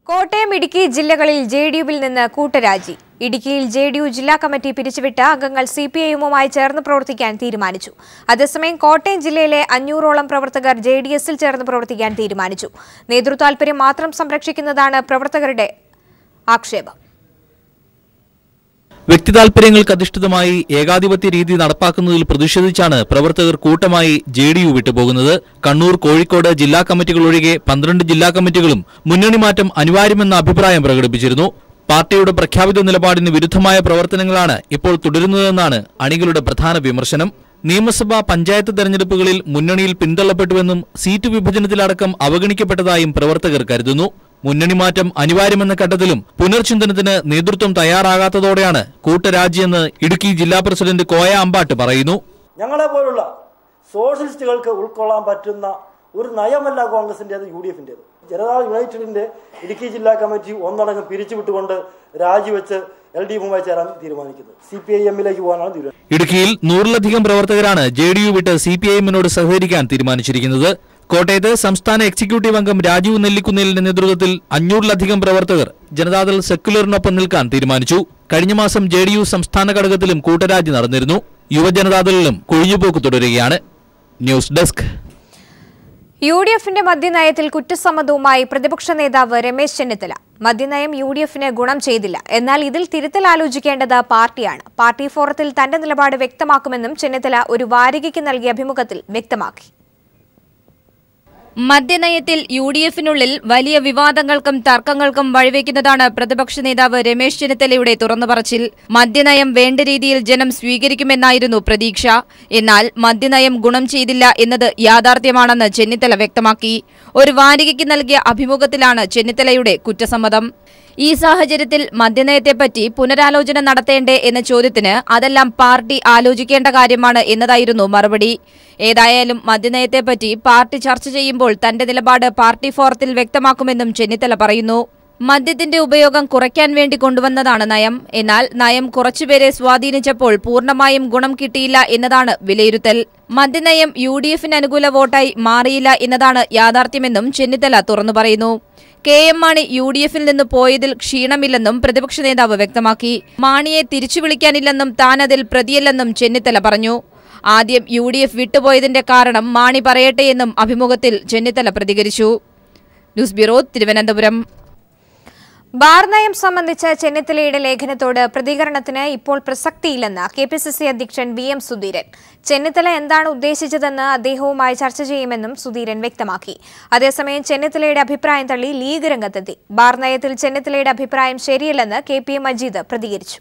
കോട്ടയം ഇടുക്കി ജില്ലകളിൽ J D യുവിൽ നിന്ന് കൂട്ടരാജി ഇടുക്കിയിൽ ജെ ഡി യു ജില്ലാ കമ്മിറ്റി പിരിച്ചുവിട്ട് അംഗങ്ങൾ സി പി ഐഎമ്മുമായി ചേർന്ന് പ്രവർത്തിക്കാൻ തീരുമാനിച്ചു അതേസമയം കോട്ടയം ജില്ലയിലെ അഞ്ഞൂറോളം പ്രവർത്തകർ ജെ ഡി എസിൽ ചേർന്ന് പ്രവർത്തിക്കാൻ തീരുമാനിച്ചു നേതൃതാൽപര്യം മാത്രം സംരക്ഷിക്കുന്നതാണ് പ്രവർത്തകരുടെ ആക്ഷേപം വ്യക്തിതാൽപര്യങ്ങൾക്ക് അധിഷ്ഠിതമായി ഏകാധിപത്യ രീതി നടപ്പാക്കുന്നതിൽ പ്രതിഷേധിച്ചാണ് പ്രവർത്തകർ കൂട്ടമായി ജെ ഡി യു വിട്ടുപോകുന്നത് കണ്ണൂർ കോഴിക്കോട് ജില്ലാ കമ്മിറ്റികൾ ഒഴികെ പന്ത്രണ്ട് ജില്ലാ കമ്മിറ്റികളും മുന്നണി മാറ്റം അനിവാര്യമെന്ന അഭിപ്രായം പ്രകടിപ്പിച്ചിരുന്നു പാർട്ടിയുടെ പ്രഖ്യാപിത നിലപാടിന് വിരുദ്ധമായ പ്രവർത്തനങ്ങളാണ് ഇപ്പോൾ തുടരുന്നതെന്നാണ് അണികളുടെ പ്രധാന വിമർശനം നിയമസഭാ പഞ്ചായത്ത് തെരഞ്ഞെടുപ്പുകളിൽ മുന്നണിയിൽ പിന്തള്ളപ്പെട്ടുവെന്നും സീറ്റ് വിഭജനത്തിലടക്കം അവഗണിക്കപ്പെട്ടതായും പ്രവർത്തകർ കരുതുന്നു മുന്നണി മാറ്റം അനിവാര്യമെന്ന ഘട്ടത്തിലും പുനർചിന്തനത്തിന് നേതൃത്വം തയ്യാറാകാത്തതോടെയാണ് കൂട്ടരാജിയെന്ന് ഇടുക്കി ജില്ലാ പ്രസിഡന്റ് കോയ അമ്പാട്ട് പറയുന്നു ഞങ്ങളെ പോലുള്ള സോഷ്യലിസ്റ്റുകൾക്ക് ഉൾക്കൊള്ളാൻ പറ്റുന്ന ഒരു നയമല്ല കോൺഗ്രസിൻ്റേത് യു ഡി എഫിൻ്റേത് ജനതാ യുണൈറ്റഡിൻ്റെ ഇടുക്കി ജില്ലാ കമ്മിറ്റി ഒന്നടങ്കം പിരിച്ചുവിട്ടുകൊണ്ട് രാജിവെച്ച് എൽ ഡി എഫുമായി ചേരാൻ തീരുമാനിക്കുന്നത് സി പി ഐ എമ്മിലേക്ക് പോകാനാണ് തീരുമാനം ഇടുക്കിയിൽ നൂറിലധികം പ്രവർത്തകരാണ് ജെ ഡി യു വിട്ട് സി പി ഐ എമ്മിനോട് സഹകരിക്കാൻ തീരുമാനിച്ചിരിക്കുന്നത് കോട്ടയത്ത് സംസ്ഥാന എക്സിക്യൂട്ടീവ് അംഗം രാജീവ് നെല്ലിക്കുന്നിലിന്റെ നേതൃത്വത്തിൽ അഞ്ഞൂറിലധികം പ്രവർത്തകർ ജനതാദൾ സെക്യുലറിനൊപ്പം നിൽക്കാൻ തീരുമാനിച്ചു കഴിഞ്ഞ മാസം ജെ ഡി യു സംസ്ഥാന ഘടകത്തിലും കൂട്ടരാജി നടന്നിരുന്നു യുവജനതാദളിലും കൊഴിഞ്ഞുപോക്ക് തുടരുകയാണ് ന്യൂസ് ഡെസ്ക് യു ഡി എഫിന്റെ മദ്യനയത്തിൽ കുറ്റസമ്മതവുമായി പ്രതിപക്ഷ നേതാവ് രമേശ് ചെന്നിത്തല മദ്യനയം യു ഡി എഫിന് ഗുണം ചെയ്തില്ല എന്നാൽ ഇതിൽ തിരുത്തൽ ആലോചിക്കേണ്ടത് പാർട്ടിയാണ് പാർട്ടി ഫോറത്തിൽ തന്റെ നിലപാട് വ്യക്തമാക്കുമെന്നും ചെന്നിത്തല ഒരു വാരികയ്ക്ക് നൽകിയ അഭിമുഖത്തിൽ വ്യക്തമാക്കി മദ്യനയത്തിൽ യു ഡി എഫിനുള്ളിൽ വലിയ വിവാദങ്ങൾക്കും തർക്കങ്ങൾക്കും വഴിവെക്കുന്നതാണ് പ്രതിപക്ഷ നേതാവ് രമേശ് ചെന്നിത്തലയുടെ തുറന്നു പറച്ചിൽ മദ്യനയം വേണ്ട രീതിയിൽ ജനം സ്വീകരിക്കുമെന്നായിരുന്നു പ്രതീക്ഷ എന്നാൽ മദ്യനയം ഗുണം ചെയ്തില്ല എന്നത് യാഥാർത്ഥ്യമാണെന്ന് ചെന്നിത്തല വ്യക്തമാക്കി ഒരു വാരികയ്ക്ക് നൽകിയ അഭിമുഖത്തിലാണ് ചെന്നിത്തലയുടെ കുറ്റസമ്മതം ഈ സാഹചര്യത്തിൽ മദ്യനയത്തെപ്പറ്റി പുനരാലോചന നടത്തേണ്ടേ എന്ന ചോദ്യത്തിന് അതെല്ലാം പാർട്ടി ആലോചിക്കേണ്ട കാര്യമാണ് എന്നതായിരുന്നു മറുപടി ഏതായാലും മദ്യനയത്തെപ്പറ്റി പാർട്ടി ചർച്ച ചെയ്യുമ്പോൾ തന്റെ നിലപാട് പാർട്ടി ഫോറത്തിൽ വ്യക്തമാക്കുമെന്നും ചെന്നിത്തല പറയുന്നു മദ്യത്തിന്റെ ഉപയോഗം കുറയ്ക്കാൻ വേണ്ടി കൊണ്ടുവന്നതാണ് നയം എന്നാൽ നയം കുറച്ചുപേരെ സ്വാധീനിച്ചപ്പോൾ പൂർണ്ണമായും ഗുണം കിട്ടിയില്ല എന്നതാണ് വിലയിരുത്തൽ മദ്യനയം യു ഡി എഫിന് അനുകൂല വോട്ടായി മാറിയില്ല എന്നതാണ് യാഥാർത്ഥ്യമെന്നും ചെന്നിത്തല തുറന്നു പറയുന്നു K M Mani U D എഫിൽ നിന്ന് പോയതിൽ ക്ഷീണമില്ലെന്നും പ്രതിപക്ഷ നേതാവ് വ്യക്തമാക്കി മാണിയെ തിരിച്ചു വിളിക്കാനില്ലെന്നും താൻ അതിൽ പ്രതിയല്ലെന്നും ചെന്നിത്തല പറഞ്ഞു ആദ്യം യു ഡി എഫ് വിട്ടുപോയതിന്റെ കാരണം മാണി പറയട്ടെയെന്നും അഭിമുഖത്തിൽ ചെന്നിത്തല പ്രതികരിച്ചു ന്യൂസ് ബ്യൂറോ തിരുവനന്തപുരം ബാർ നയം സംബന്ധിച്ച ചെന്നിത്തലയുടെ ലേഖനത്തോട് പ്രതികരണത്തിന് ഇപ്പോൾ പ്രസക്തിയില്ലെന്ന് കെ പി സി സി അധ്യക്ഷൻ വി എം സുധീരൻ ചെന്നിത്തല എന്താണ് ഉദ്ദേശിച്ചതെന്ന് അദ്ദേഹവുമായി ചർച്ച ചെയ്യുമെന്നും സുധീരൻ വ്യക്തമാക്കി അതേസമയം ചെന്നിത്തലയുടെ അഭിപ്രായം തള്ളി ലീഗ് രംഗത്തെത്തി ബാർ നയത്തിൽ ചെന്നിത്തലയുടെ അഭിപ്രായം ശരിയല്ലെന്ന് കെ പി എ മജീദ് പ്രതികരിച്ചു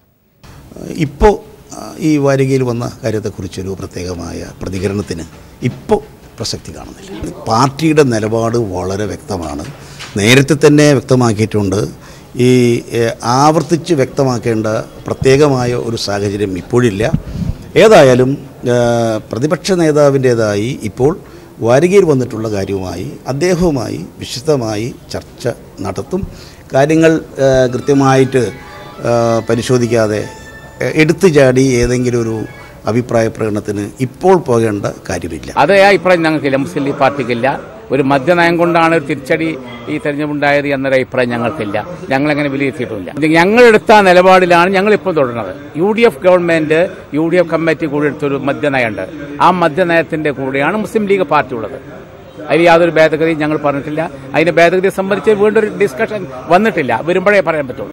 ഇപ്പോൾ ഈ വാരികയിൽ വന്ന കാര്യത്തെക്കുറിച്ചൊരു പ്രത്യേകമായ പ്രതികരണത്തിന് ഇപ്പോൾ പ്രസക്തി കാണുന്നില്ല പാർട്ടിയുടെ നിലപാട് വളരെ വ്യക്തമാണ് നേരത്തെ തന്നെ വ്യക്തമാക്കിയിട്ടുണ്ട് ഈ ഏഹ്, ആവർത്തിച്ച് വ്യക്തമാക്കേണ്ട പ്രത്യേകമായ ഒരു സാഹചര്യം ഇപ്പോഴില്ല ഏതായാലും ഏഹ്, പ്രതിപക്ഷ നേതാവിൻ്റേതായി ഇപ്പോൾ വാരികയിൽ വന്നിട്ടുള്ള കാര്യവുമായി അദ്ദേഹവുമായി വിശദമായി ചർച്ച നടത്തും കാര്യങ്ങൾ ഏഹ്, കൃത്യമായിട്ട് ഏഹ്, പരിശോധിക്കാതെ ഏഹ്, എടുത്തു ചാടി ഏതെങ്കിലും ഒരു അഭിപ്രായ പ്രകടനത്തിന് ഇപ്പോൾ പോകേണ്ട കാര്യമില്ല അതേ അഭിപ്രായം ഞങ്ങൾക്കില്ല മുസ്ലിം ലീഗ് പാർട്ടിക്കില്ല ഒരു മദ്യനയം കൊണ്ടാണ് ഒരു തിരിച്ചടി ഈ തെരഞ്ഞെടുപ്പുണ്ടായത് എന്നൊരു അഭിപ്രായം ഞങ്ങൾക്കില്ല ഞങ്ങൾ അങ്ങനെ വിലയിരുത്തിയിട്ടില്ല ഇത് ഞങ്ങളെടുത്ത നിലപാടിലാണ് ഞങ്ങൾ ഇപ്പോൾ തുടരുന്നത് U D F government U D F committee കൂടി എടുത്തൊരു മദ്യനയമുണ്ട് ആ മദ്യനയത്തിന്റെ കൂടെയാണ് മുസ്ലിം ലീഗ് പാർട്ടി ഉള്ളത് അതിൽ യാതൊരു ഭേദഗതിയും ഞങ്ങൾ പറഞ്ഞിട്ടില്ല അതിന്റെ ഭേദഗതിയെ സംബന്ധിച്ച് വീണ്ടും ഒരു ഡിസ്കഷൻ വന്നിട്ടില്ല വരുമ്പോഴേ പറയാൻ പറ്റുള്ളൂ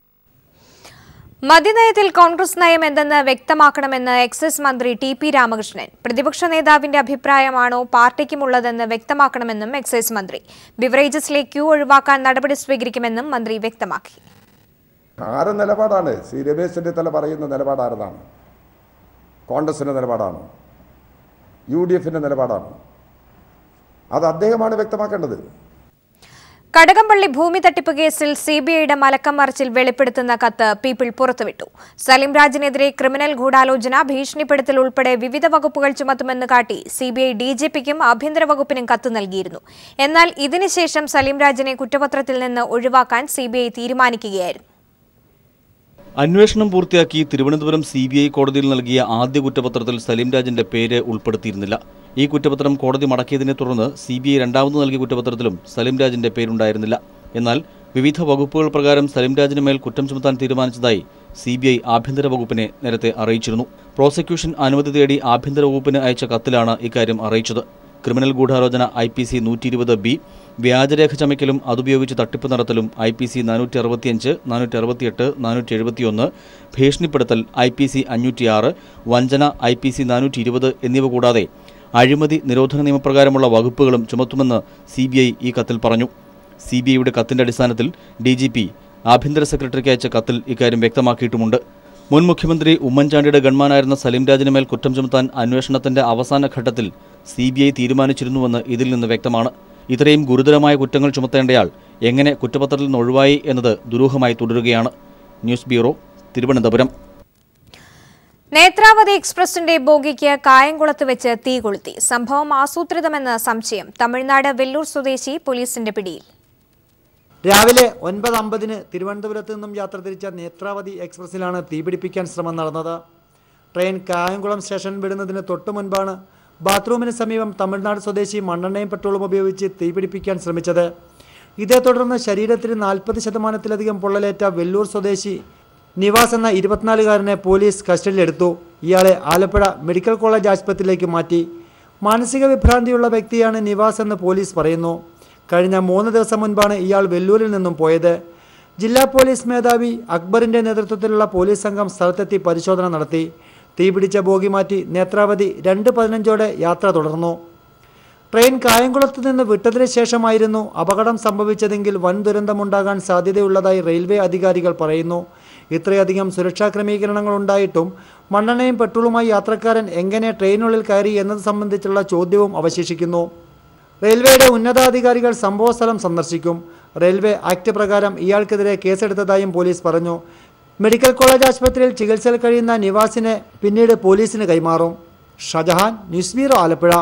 മദ്യനയത്തിൽ കോൺഗ്രസ് നയം എന്തെന്ന് വ്യക്തമാക്കണമെന്ന് എക്സൈസ് മന്ത്രി ടി പി രാമകൃഷ്ണൻ പ്രതിപക്ഷ നേതാവിന്റെ അഭിപ്രായമാണോ പാർട്ടിക്കുമുള്ളതെന്ന് വ്യക്തമാക്കണമെന്നും എക്സൈസ് മന്ത്രി ബിവറേജസിലെ ക്യൂ ഒഴിവാക്കാൻ നടപടി സ്വീകരിക്കുമെന്നും മന്ത്രി വ്യക്തമാക്കി ആരെ നിലപാടാണ് സി രമേശ് ചെന്നിത്തല പറയുന്ന നിലപാട് ആരതാണ് കോൺഗ്രസിൻ്റെ നിലപാടാണ് യു ഡി എഫിൻ്റെ നിലപാടാണ് അത് അദ്ദേഹമാണ് വ്യക്തമാക്കേണ്ടത് കടകംപള്ളി ഭൂമി തട്ടിപ്പ് കേസിൽ സിബിഐയുടെ മലക്കം മറിച്ചിൽ വെളിപ്പെടുത്തുന്ന കത്ത് പീപ്പിൾ പുറത്തുവിട്ടു സലിം രാജിനെതിരെ ക്രിമിനൽ ഗൂഢാലോചന ഭീഷണിപ്പെടുത്തൽ ഉൾപ്പെടെ വിവിധ വകുപ്പുകൾ ചുമത്തുമെന്ന് കാട്ടി സിബിഐ ഡിജിപിക്കും ആഭ്യന്തര വകുപ്പിനും കത്ത് നൽകിയിരുന്നു എന്നാൽ ഇതിനുശേഷം സലിം രാജിനെ കുറ്റപത്രത്തിൽ നിന്ന് ഒഴിവാക്കാൻ സിബിഐ തീരുമാനിക്കുകയായിരുന്നു അന്വേഷണം പൂർത്തിയാക്കി തിരുവനന്തപുരം സി ബി ഐ കോടതിയിൽ നൽകിയ ആദ്യ കുറ്റപത്രത്തിൽ സലീം രാജിന്റെ പേര് ഉൾപ്പെടുത്തിയിരുന്നില്ല ഈ കുറ്റപത്രം കോടതി മടക്കിയതിനെ തുടർന്ന് സി ബി ഐ രണ്ടാമത് നൽകിയ കുറ്റപത്രത്തിലും സലീം രാജിന്റെ പേരുണ്ടായിരുന്നില്ല എന്നാൽ വിവിധ വകുപ്പുകൾ പ്രകാരം സലിംരാജിന് മേൽ കുറ്റം ചുമത്താൻ തീരുമാനിച്ചതായി സി ബി ഐ ആഭ്യന്തര വകുപ്പിനെ നേരത്തെ അറിയിച്ചിരുന്നു പ്രോസിക്യൂഷൻ അനുമതി തേടി ആഭ്യന്തര വകുപ്പിന് അയച്ച കത്തിലാണ് ഇക്കാര്യം അറിയിച്ചത് ക്രിമിനൽ ഗൂഢാലോചന ഐ പി സി നൂറ്റി ഇരുപത് ബി വ്യാജരേഖ ചമയ്ക്കലും അതുപയോഗിച്ച് തട്ടിപ്പ് നടത്തലും ഐ പി സി നാനൂറ്റി അറുപത്തിയഞ്ച് നാനൂറ്റി അറുപത്തിയെട്ട് നാനൂറ്റി എഴുപത്തിയൊന്ന് ഭീഷണിപ്പെടുത്തൽ ഐ പി സി അഞ്ഞൂറ്റിയാറ് വഞ്ചന ഐ പി സി നാനൂറ്റി ഇരുപത് എന്നിവ കൂടാതെ അഴിമതി നിരോധന നിയമപ്രകാരമുള്ള വകുപ്പുകളും ചുമത്തുമെന്ന് സി ബി ഐ ഈ കത്തിൽ പറഞ്ഞു സി ബി ഐയുടെ കത്തിന്റെ അടിസ്ഥാനത്തിൽ ഡി ജി പി ആഭ്യന്തര സെക്രട്ടറിക്ക് അയച്ച കത്തിൽ ഇക്കാര്യം വ്യക്തമാക്കിയിട്ടുമുണ്ട് മുൻ മുഖ്യമന്ത്രി ഉമ്മൻചാണ്ടിയുടെ ഗൺമാനായിരുന്ന സലീംരാജിന് മേൽ കുറ്റം ചുമത്താൻ അന്വേഷണത്തിന്റെ അവസാന ഘട്ടത്തിൽ സി ബി ഐ തീരുമാനിച്ചിരുന്നുവെന്ന് ഇതിൽ നിന്ന് വ്യക്തമാണ് ഇത്രയും ഗുരുതരമായ കുറ്റങ്ങൾ ചുമത്തേണ്ടയാൾ എങ്ങനെ കുറ്റപത്രത്തിൽ നിന്ന് ഒഴിവായി എന്നത് ദുരൂഹമായി തുടരുകയാണ് ന്യൂസ് ബ്യൂറോ തിരുവനന്തപുരം നേത്രാവതി എക്സ്പ്രസിന്റെ ബോഗിക്ക് കായംകുളത്ത് വെച്ച് തീ കൊളുത്തി സംഭവം ആസൂത്രിതമെന്ന് സംശയം തമിഴ്നാട് വെല്ലൂർ സ്വദേശി പോലീസിന്റെ പിടിയിൽ രാവിലെ ഒൻപത് അമ്പതിന് തിരുവനന്തപുരത്ത് നിന്നും യാത്ര തിരിച്ച നേത്രാവതി എക്സ്പ്രസിലാണ് തീപിടിപ്പിക്കാൻ ശ്രമം നടന്നത് ട്രെയിൻ കായംകുളം സ്റ്റേഷൻ വിടുന്നതിന് തൊട്ടു മുൻപാണ് ബാത്റൂമിന് സമീപം തമിഴ്നാട് സ്വദേശി മണ്ണെണ്ണയും പെട്രോളും ഉപയോഗിച്ച് തീപിടിപ്പിക്കാൻ ശ്രമിച്ചത് ഇതേ തുടർന്ന് ശരീരത്തിന് നാൽപ്പത് ശതമാനത്തിലധികം പൊള്ളലേറ്റ വെല്ലൂർ സ്വദേശി നിവാസ് എന്ന ഇരുപത്തിനാലുകാരനെ പോലീസ് കസ്റ്റഡിയിലെടുത്തു ഇയാളെ ആലപ്പുഴ മെഡിക്കൽ കോളേജ് ആശുപത്രിയിലേക്ക് മാറ്റി മാനസിക വിഭ്രാന്തിയുള്ള വ്യക്തിയാണ് നിവാസ് എന്ന് പോലീസ് പറയുന്നു കഴിഞ്ഞ മൂന്ന് ദിവസം മുൻപാണ് ഇയാൾ വെല്ലൂരിൽ നിന്നും പോയത് ജില്ലാ പോലീസ് മേധാവി അക്ബറിന്റെ നേതൃത്വത്തിലുള്ള പോലീസ് സംഘം സ്ഥലത്തെത്തി പരിശോധന നടത്തി തീപിടിച്ച ബോഗി മാറ്റി നേത്രാവതി രണ്ട് പതിനഞ്ചോടെ യാത്ര തുടർന്നു ട്രെയിൻ കായംകുളത്ത് നിന്ന് വിട്ടതിന് ശേഷമായിരുന്നു അപകടം സംഭവിച്ചതെങ്കിൽ വൻ ദുരന്തമുണ്ടാകാൻ സാധ്യതയുള്ളതായി റെയിൽവേ അധികാരികൾ പറയുന്നു ഇത്രയധികം സുരക്ഷാ ക്രമീകരണങ്ങൾ ഉണ്ടായിട്ടും മണ്ണെണ്ണയും പെട്രോളുമായി യാത്രക്കാരൻ എങ്ങനെ ട്രെയിനുള്ളിൽ കയറി എന്നത് സംബന്ധിച്ചുള്ള ചോദ്യവും അവശേഷിക്കുന്നു റെയിൽവേയുടെ ഉന്നതാധികാരികൾ സംഭവസ്ഥലം സന്ദർശിക്കും റെയിൽവേ ആക്ട് പ്രകാരം ഇയാൾക്കെതിരെ കേസെടുത്തതായും പോലീസ് പറഞ്ഞു മെഡിക്കൽ കോളേജ് ആശുപത്രിയിൽ ചികിത്സയിൽ കഴിയുന്ന നിവാസിനെ പിന്നീട് പോലീസിന് കൈമാറും ഷജഹാൻ ന്യൂസ് ബ്യൂറോ ആലപ്പുഴ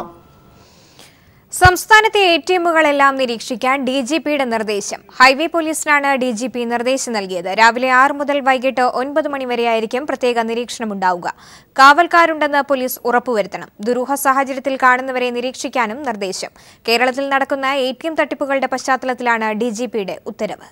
സംസ്ഥാനത്തെ എ ടി എമ്മുകളെല്ലാം നിരീക്ഷിക്കാൻ ഡി ജി പിയുടെ നിർദ്ദേശം ഹൈവേ പോലീസിനാണ് ഡി ജി പി നിർദ്ദേശം നൽകിയത് രാവിലെ ആറ് മുതൽ വൈകിട്ട് ഒൻപത് മണിവരെയായിരിക്കും പ്രത്യേക നിരീക്ഷണമുണ്ടാവുക കാവൽക്കാരുണ്ടെന്ന് പോലീസ് ഉറപ്പുവരുത്തണം ദുരൂഹ സാഹചര്യത്തിൽ കാണുന്നവരെ നിരീക്ഷിക്കാനും നിർദ്ദേശം കേരളത്തിൽ നടക്കുന്ന എ ടി എം തട്ടിപ്പുകളുടെ പശ്ചാത്തലത്തിലാണ് ഡി ജി പിയുടെ ഉത്തരവ്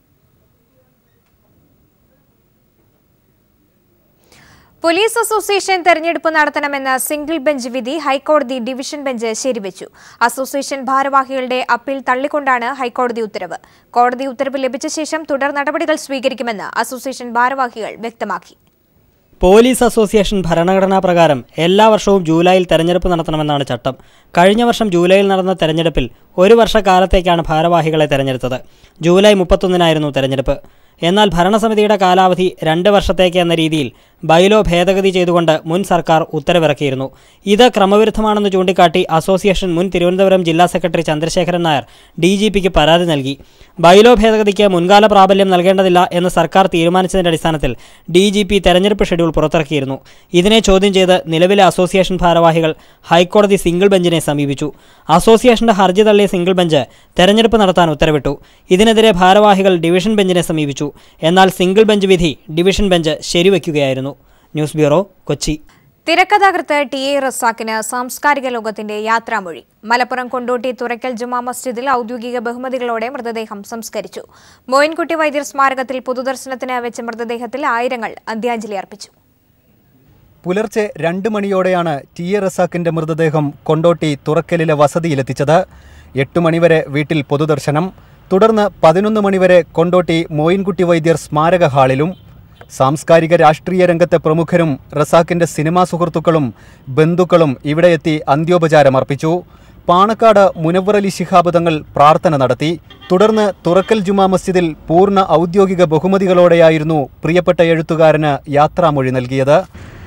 പോലീസ് അസോസിയേഷൻ തെരഞ്ഞെടുപ്പ് നടത്തണമെന്ന സിംഗിൾ ബെഞ്ച് വിധി ഹൈക്കോടതി ഡിവിഷൻ ബെഞ്ച് ശരിവച്ചു അസോസിയേഷൻ ഭാരവാഹികളുടെ അപ്പീൽ തള്ളിക്കൊണ്ടാണ് ഹൈക്കോടതി ഉത്തരവ് കോടതി ഉത്തരവ് ലഭിച്ച ശേഷം തുടർ നടപടികൾ സ്വീകരിക്കുമെന്ന് അസോസിയേഷൻ ഭാരവാഹികൾ വ്യക്തമാക്കി പോലീസ് അസോസിയേഷൻ ഭരണഘടനാ പ്രകാരം എല്ലാ വർഷവും ജൂലൈയിൽ തെരഞ്ഞെടുപ്പ് നടത്തണമെന്നാണ് ചട്ടം കഴിഞ്ഞ വർഷം ജൂലൈയിൽ നടന്ന തെരഞ്ഞെടുപ്പിൽ ഒരു വർഷക്കാലത്തേക്കാണ് ഭാരവാഹികളെ തെരഞ്ഞെടുത്തത് ജൂലൈ മുപ്പത്തൊന്നിനായിരുന്നു തെരഞ്ഞെടുപ്പ് എന്നാൽ ഭരണസമിതിയുടെ കാലാവധി രണ്ട് വർഷത്തേക്ക് എന്ന രീതിയിൽ ബൈലോ ഭേദഗതി ചെയ്തുകൊണ്ട് മുൻ സർക്കാർ ഉത്തരവിറക്കിയിരുന്നു ഇത് ക്രമവിരുദ്ധമാണെന്ന് ചൂണ്ടിക്കാട്ടി അസോസിയേഷൻ മുൻ തിരുവനന്തപുരം ജില്ലാ secretary Chandrasekharan Nair D G പിക്ക് പരാതി നൽകി ബൈലോ ഭേദഗതിക്ക് മുൻകാല പ്രാബല്യം നൽകേണ്ടതില്ല എന്ന് സർക്കാർ തീരുമാനിച്ചതിന്റെ അടിസ്ഥാനത്തിൽ ഡി ജി പി തെരഞ്ഞെടുപ്പ് ഷെഡ്യൂൾ പുറത്തിറക്കിയിരുന്നു ഇതിനെ ചോദ്യം ചെയ്ത് നിലവിലെ അസോസിയേഷൻ ഭാരവാഹികൾ ഹൈക്കോടതി സിംഗിൾ ബെഞ്ചിനെ സമീപിച്ചു അസോസിയേഷന്റെ ഹർജി തള്ളിയ സിംഗിൾ ബെഞ്ച് തെരഞ്ഞെടുപ്പ് നടത്താൻ ഉത്തരവിട്ടു ഇതിനെതിരെ ഭാരവാഹികൾ ഡിവിഷൻ ബെഞ്ചിനെ സമീപിച്ചു എന്നാൽ സിംഗിൾ ബെഞ്ച് വിധി ഡിവിഷൻ ബെഞ്ച് ശരിവയ്ക്കുകയായിരുന്നു ന്യൂസ് ബ്യൂറോ കൊച്ചി തിരക്കഥാകൃത്ത് ടി എ റസാക്കിന് സാംസ്കാരിക ലോകത്തിന്റെ യാത്രാമൊഴി മലപ്പുറം കൊണ്ടോട്ടി തുറക്കൽ ജുമാ മസ്ജിദിൽ ഔദ്യോഗിക ബഹുമതികളോടെ മൃതദേഹം സംസ്കരിച്ചു മോയിൻകുട്ടി വൈദ്യർ സ്മാരകത്തിൽ പൊതുദർശനത്തിന് വെച്ച മൃതദേഹത്തിൽ ആയിരങ്ങൾ അന്ത്യാഞ്ജലി അർപ്പിച്ചു പുലർച്ചെ രണ്ട് മണിയോടെയാണ് ടി എ റസാക്കിന്റെ മൃതദേഹം കൊണ്ടോട്ടി തുറക്കലിലെ വസതിയിലെത്തിച്ചത് എട്ട് മണിവരെ വീട്ടിൽ പൊതുദർശനം തുടർന്ന് പതിനൊന്ന് മണിവരെ കൊണ്ടോട്ടി മോയിൻകുട്ടി വൈദ്യർ സ്മാരക ഹാളിലും സാംസ്കാരിക രാഷ്ട്രീയ രംഗത്തെ പ്രമുഖരും റസാക്കിന്റെ സിനിമാ സുഹൃത്തുക്കളും ബന്ധുക്കളും ഇവിടെയെത്തി അന്ത്യോപചാരം അർപ്പിച്ചു പാണക്കാട് മുനവ്വറലി ശിഹാബ് തങ്ങൾ പ്രാർത്ഥന നടത്തി തുടർന്ന് തുറക്കൽ ജുമാ മസ്ജിദിൽ പൂർണ്ണ ഔദ്യോഗിക ബഹുമതികളോടെയായിരുന്നു പ്രിയപ്പെട്ട എഴുത്തുകാരന് യാത്രാമൊഴി നൽകിയത്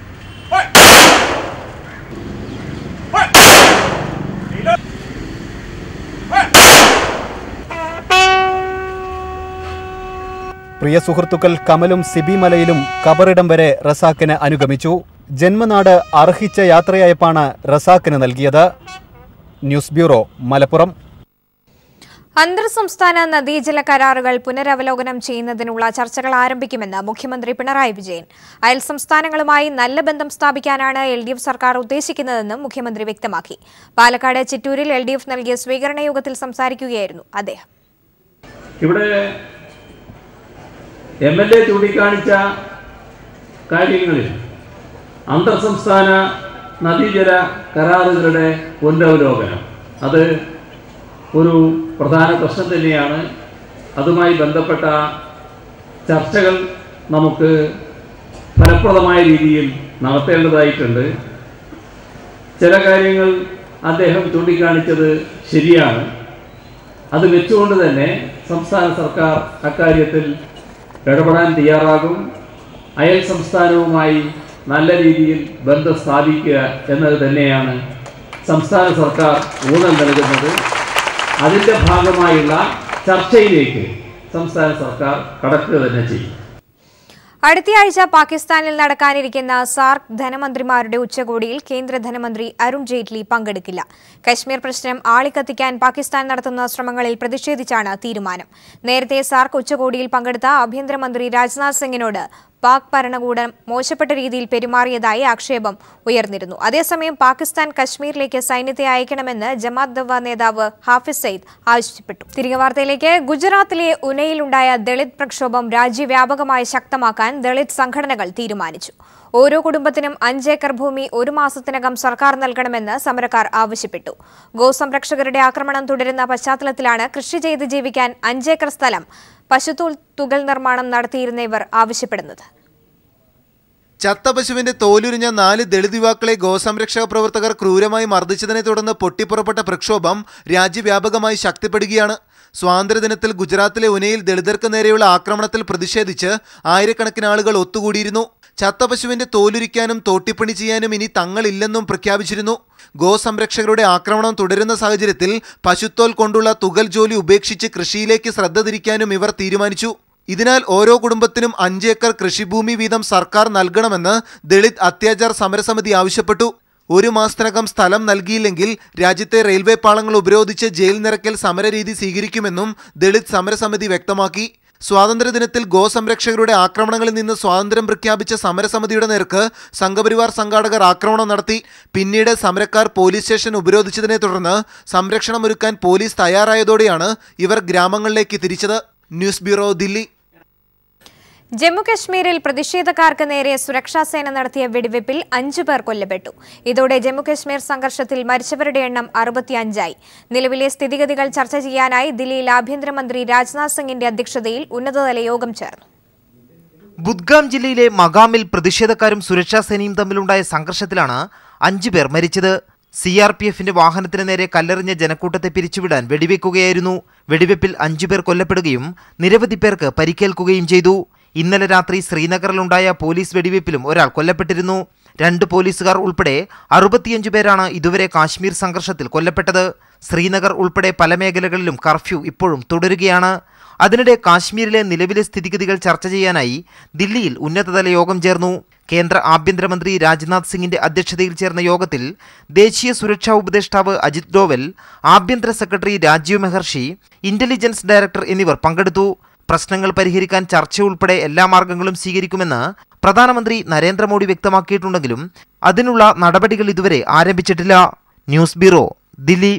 പ്രിയ സുഹൃത്തുക്കൾ കമലും സിബി മലയിലും കബറിടം വരെ റസാക്കിന് അനുഗമിച്ചു ജന്മനാട് അർഹിച്ച യാത്രയയപ്പാണ് റസാക്കിന് നൽകിയത് ന്യൂസ് ബ്യൂറോ മലപ്പുറം അന്തർ സംസ്ഥാന നദീജല കരാറുകൾ പുനരവലോകനം ചെയ്യുന്നതിനുള്ള ചർച്ചകൾ ആരംഭിക്കുമെന്ന് മുഖ്യമന്ത്രി പിണറായി വിജയൻ അയൽ സംസ്ഥാനങ്ങളുമായി നല്ല ബന്ധം സ്ഥാപിക്കാനാണ് എൽ ഡി എഫ് സർക്കാർ ഉദ്ദേശിക്കുന്നതെന്നും മുഖ്യമന്ത്രി വ്യക്തമാക്കി പാലക്കാട് ചിറ്റൂരിൽ എൽ ഡി എഫ് നൽകിയ സ്വീകരണ യോഗത്തിൽ സംസാരിക്കുകയായിരുന്നു അദ്ദേഹം ഇവിടെ എം എൽ എ ചൂണ്ടിക്കാണിച്ച കാര്യങ്ങളിൽ അന്തർ സംസ്ഥാന നദീജല കരാറുകളുടെ പുനരവലോകനം അത് ഒരു പ്രധാന പ്രശ്നം തന്നെയാണ് അതുമായി ബന്ധപ്പെട്ട ചർച്ചകൾ നമുക്ക് ഫലപ്രദമായ രീതിയിൽ നടത്തേണ്ടതായിട്ടുണ്ട് ചില കാര്യങ്ങൾ അദ്ദേഹം ചൂണ്ടിക്കാണിച്ചത് ശരിയാണ് അത് വെച്ചുകൊണ്ട് തന്നെ സംസ്ഥാന സർക്കാർ അക്കാര്യത്തിൽ ഇടപെടാൻ തയ്യാറാകും അയൽ സംസ്ഥാനവുമായി നല്ല രീതിയിൽ ബന്ധം സ്ഥാപിക്കുക എന്നത് തന്നെയാണ് സംസ്ഥാന സർക്കാർ ഊന്നൽ നൽകുന്നത് അതിൻ്റെ ഭാഗമായുള്ള ചർച്ചയിലേക്ക് സംസ്ഥാന സർക്കാർ കടക്കുക തന്നെ ചെയ്യും അടുത്തയാഴ്ച പാകിസ്ഥാനിൽ നടക്കാനിരിക്കുന്ന സാർക്ക് ധനമന്ത്രിമാരുടെ ഉച്ചകോടിയിൽ കേന്ദ്ര ധനമന്ത്രി അരുൺ ജെയ്റ്റ്ലി പങ്കെടുക്കില്ല കശ്മീർ പ്രശ്നം ആളിക്കത്തിക്കാൻ പാകിസ്ഥാൻ നടത്തുന്ന ശ്രമങ്ങളിൽ പ്രതിഷേധിച്ചാണ് തീരുമാനം നേരത്തെ സാർക്ക് ഉച്ചകോടിയിൽ പങ്കെടുത്ത ആഭ്യന്തരമന്ത്രി രാജ്നാഥ് സിംഗിനോട് പാക് ഭരണകൂടം മോശപ്പെട്ട രീതിയിൽ പെരുമാറിയതായി ആക്ഷേപം ഉയർന്നിരുന്നു അതേസമയം പാകിസ്ഥാൻ കശ്മീരിലേക്ക് സൈന്യത്തെ അയക്കണമെന്ന് ജമാത്ത് ദവ നേതാവ് ഹാഫിസ് സയ്യിദ് ആവശ്യപ്പെട്ടു തിരികെ വാർത്തയിലേക്ക് ഗുജറാത്തിലെ ഉനയിലുണ്ടായ ദളിത് പ്രക്ഷോഭം രാജ്യവ്യാപകമായി ശക്തമാക്കാൻ ദളിത് സംഘടനകൾ തീരുമാനിച്ചു ഓരോ കുടുംബത്തിനും അഞ്ചേക്കർ ഭൂമി ഒരു മാസത്തിനകം സർക്കാർ നൽകണമെന്ന് സമരക്കാർ ആവശ്യപ്പെട്ടു ഗോസംരക്ഷകരുടെ ആക്രമണം തുടരുന്ന പശ്ചാത്തലത്തിലാണ് കൃഷി ചെയ്ത് ജീവിക്കാൻ അഞ്ചേക്കർ സ്ഥലം പശുത്തൂൽ തുകൽ നിർമ്മാണം നടത്തിയിരുന്ന ഇവർ ആവശ്യപ്പെടുന്നത് ചത്ത പശുവിന്റെ തോലുരിഞ്ഞ നാല് ദളിത് യുവാക്കളെ ഗോസംരക്ഷക പ്രവർത്തകർ ക്രൂരമായി മർദ്ദിച്ചതിനെ തുടർന്ന് പൊട്ടിപ്പുറപ്പെട്ട പ്രക്ഷോഭം രാജ്യവ്യാപകമായി ശക്തിപ്പെടുകയാണ് സ്വാതന്ത്ര്യദിനത്തിൽ ഗുജറാത്തിലെ ഉനയിൽ ദളിതർക്ക് നേരെയുള്ള ആക്രമണത്തിൽ പ്രതിഷേധിച്ച് ആയിരക്കണക്കിന് ആളുകൾ ഒത്തുകൂടിയിരുന്നു ചത്ത പശുവിന്റെ തോലുരിക്കാനും തോട്ടിപ്പണി ചെയ്യാനും ഇനി തങ്ങളില്ലെന്നും പ്രഖ്യാപിച്ചിരുന്നു ഗോസംരക്ഷകരുടെ ആക്രമണം തുടരുന്ന സാഹചര്യത്തിൽ പശുത്തോൽ കൊണ്ടുള്ള തുകൽ ജോലി ഉപേക്ഷിച്ച് കൃഷിയിലേക്ക് ശ്രദ്ധ തിരിക്കാനും ഇവർ തീരുമാനിച്ചു ഇതിനാൽ ഓരോ കുടുംബത്തിനും അഞ്ചേക്കർ കൃഷിഭൂമി വീതം സർക്കാർ നൽകണമെന്ന് ദളിത് അത്യാചാർ സമരസമിതി ആവശ്യപ്പെട്ടു ഒരു മാസത്തിനകം സ്ഥലം നൽകിയില്ലെങ്കിൽ രാജ്യത്തെ റെയിൽവേ പാളങ്ങൾ ഉപരോധിച്ച് ജയിൽ നിറയ്ക്കൽ സമരരീതി സ്വീകരിക്കുമെന്നും ദളിത് സമരസമിതി വ്യക്തമാക്കി സ്വാതന്ത്ര്യദിനത്തിൽ ഗോസംരക്ഷകരുടെ ആക്രമണങ്ങളിൽ നിന്ന് സ്വാതന്ത്ര്യം പ്രഖ്യാപിച്ച സമരസമിതിയുടെ നേർക്ക് സംഘപരിവാർ സംഘാടകർ ആക്രമണം നടത്തി പിന്നീട് സമരക്കാർ പോലീസ് സ്റ്റേഷൻ ഉപരോധിച്ചതിനെ തുടർന്ന് സംരക്ഷണമൊരുക്കാൻ പോലീസ് തയ്യാറായതോടെയാണ് ഇവർ ഗ്രാമങ്ങളിലേക്ക് തിരിച്ചത് ന്യൂസ് ബ്യൂറോ ദില്ലി ജമ്മുകശ്മീരിൽ പ്രതിഷേധക്കാർക്ക് നേരെ സുരക്ഷാസേന നടത്തിയ വെടിവെപ്പിൽ അഞ്ചു പേർ കൊല്ലപ്പെട്ടു ഇതോടെ ജമ്മുകശ്മീർ സംഘർഷത്തിൽ മരിച്ചവരുടെ എണ്ണം അറുപത്തിയഞ്ചായി നിലവിലെ സ്ഥിതിഗതികൾ ചർച്ച ചെയ്യാനായി ദില്ലിയിൽ ആഭ്യന്തരമന്ത്രി രാജ്നാഥ് സിംഗിന്റെ അധ്യക്ഷതയിൽ ഉന്നതതല യോഗം ചേർന്നു ബുദ്ഗാം ജില്ലയിലെ മകാമിൽ പ്രതിഷേധക്കാരും സുരക്ഷാ സേനയും തമ്മിലുണ്ടായ സംഘർഷത്തിലാണ് അഞ്ചു പേർ മരിച്ചത് സി ആർ പി എഫിന്റെ വാഹനത്തിന് നേരെ കല്ലെറിഞ്ഞ ജനക്കൂട്ടത്തെ പിരിച്ചുവിടാൻ വെടിവെക്കുകയായിരുന്നു വെടിവെപ്പിൽ അഞ്ചു പേർ കൊല്ലപ്പെടുകയും നിരവധി പേർക്ക് പരിക്കേൽക്കുകയും ചെയ്തു ഇന്നലെ രാത്രി ശ്രീനഗറിലുണ്ടായ പോലീസ് വെടിവെപ്പിലും ഒരാൾ കൊല്ലപ്പെട്ടിരുന്നു രണ്ട് പോലീസുകാർ ഉൾപ്പെടെ അറുപത്തിയഞ്ചു പേരാണ് ഇതുവരെ കാശ്മീർ സംഘർഷത്തിൽ കൊല്ലപ്പെട്ടത് ശ്രീനഗർ ഉൾപ്പെടെ പല മേഖലകളിലും കർഫ്യൂ ഇപ്പോഴും തുടരുകയാണ് അതിനിടെ കാശ്മീരിലെ നിലവിലെ സ്ഥിതിഗതികൾ ചർച്ച ചെയ്യാനായി ദില്ലിയിൽ ഉന്നതതല യോഗം ചേർന്നു കേന്ദ്ര ആഭ്യന്തരമന്ത്രി രാജ്നാഥ് സിംഗിന്റെ അധ്യക്ഷതയിൽ ചേർന്ന യോഗത്തിൽ ദേശീയ സുരക്ഷാ ഉപദേഷ്ടാവ് അജിത് ഡോവൽ ആഭ്യന്തര secretary Rajiv Mehrishi intelligence director എന്നിവർ പങ്കെടുത്തു പ്രശ്നങ്ങൾ പരിഹരിക്കാൻ ചർച്ച ഉൾപ്പെടെ എല്ലാ മാർഗങ്ങളും സ്വീകരിക്കുമെന്ന് പ്രധാനമന്ത്രി നരേന്ദ്രമോദി വ്യക്തമാക്കിയിട്ടുണ്ടെങ്കിലും അതിനുള്ള നടപടികൾ ഇതുവരെ ആരംഭിച്ചിട്ടില്ല ന്യൂസ് ബ്യൂറോ ദില്ലി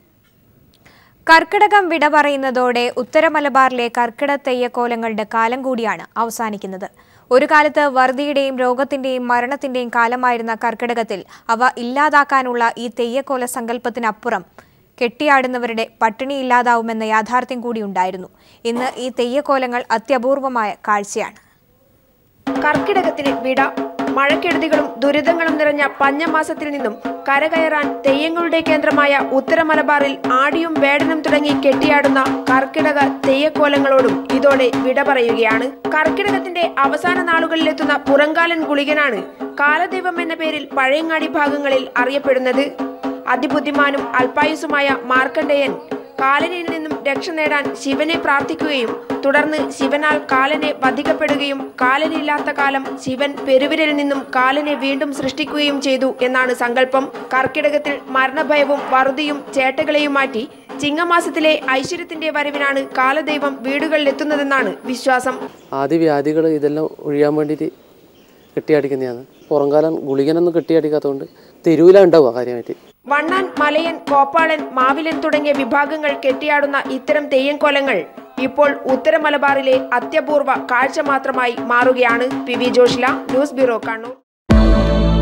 കർക്കിടകം വിട പറയുന്നതോടെ ഉത്തര മലബാറിലെ കർക്കിട തെയ്യക്കോലങ്ങളുടെ കാലം കൂടിയാണ് അവസാനിക്കുന്നത് ഒരു കാലത്ത് വറുതിയുടെയും രോഗത്തിന്റെയും മരണത്തിന്റെയും കാലമായിരുന്ന കർക്കിടകത്തിൽ അവ ഇല്ലാതാക്കാനുള്ള ഈ തെയ്യക്കോല സങ്കല്പത്തിനപ്പുറം കെട്ടിയാടുന്നവരുടെ പട്ടിണി ഇല്ലാതാവുമെന്ന യാഥാർത്ഥ്യം കൂടി ഉണ്ടായിരുന്നു ഇന്ന് ഈ തെയ്യക്കോലങ്ങൾ അത്യപൂർവമായ കാഴ്ചയാണ് കർക്കിടകത്തിന് വിട മഴക്കെടുതികളും ദുരിതങ്ങളും നിറഞ്ഞ പഞ്ഞമാസത്തിൽ നിന്നും കരകയറാൻ തെയ്യങ്ങളുടെ കേന്ദ്രമായ ഉത്തര മലബാറിൽ ആടിയും വേടനും തുടങ്ങി കെട്ടിയാടുന്ന കർക്കിടക തെയ്യക്കോലങ്ങളോടും ഇതോടെ വിട പറയുകയാണ് കർക്കിടകത്തിന്റെ അവസാന നാളുകളിലെത്തുന്ന പുറങ്കാലൻ ഗുളികനാണ് കാലദൈവം എന്ന പേരിൽ പഴയങ്ങാടി ഭാഗങ്ങളിൽ അറിയപ്പെടുന്നത് അതിബുദ്ധിമാനും അല്പായുസുമായ മാർക്കണ്ഡേയൻ കാലനിൽ നിന്നും രക്ഷ നേടാൻ ശിവനെ പ്രാർത്ഥിക്കുകയും തുടർന്ന് ശിവനാൽ കാലനെ വധിക്കപ്പെടുകയും കാലനില്ലാത്ത കാലം ശിവൻ പെരുവിരലിൽ നിന്നും കാലനെ വീണ്ടും സൃഷ്ടിക്കുകയും ചെയ്തു എന്നാണ് സങ്കല്പം കർക്കിടകത്തിൽ മരണഭയവും വറുതിയും ചേട്ടകളെയും മാറ്റി ചിങ്ങമാസത്തിലെ ഐശ്വര്യത്തിന്റെ വരവിനാണ് കാലദൈവം വീടുകളിലെത്തുന്നതെന്നാണ് വിശ്വാസം ആദ്യ വ്യാധികൾ ഇതെല്ലാം ഒഴിയാൻ വേണ്ടിയിട്ട് കെട്ടിയടിക്കുന്നതാണ് പുറംകാലം ഗുളികനൊന്നും കെട്ടിയടിക്കാത്തതുകൊണ്ട് തെരുവിലാണ് ഉണ്ടാവുക കാര്യമായിട്ട് വണ്ണാൻ മലയൻ കോപ്പാളൻ മാവിലൻ തുടങ്ങിയ വിഭാഗങ്ങൾ കെട്ടിയാടുന്ന ഇത്തരം തെയ്യംകോലങ്ങൾ ഇപ്പോൾ ഉത്തര മലബാറിലെ അത്യപൂർവ കാഴ്ച മാത്രമായി മാറുകയാണ് P V Joshila news bureau Kannur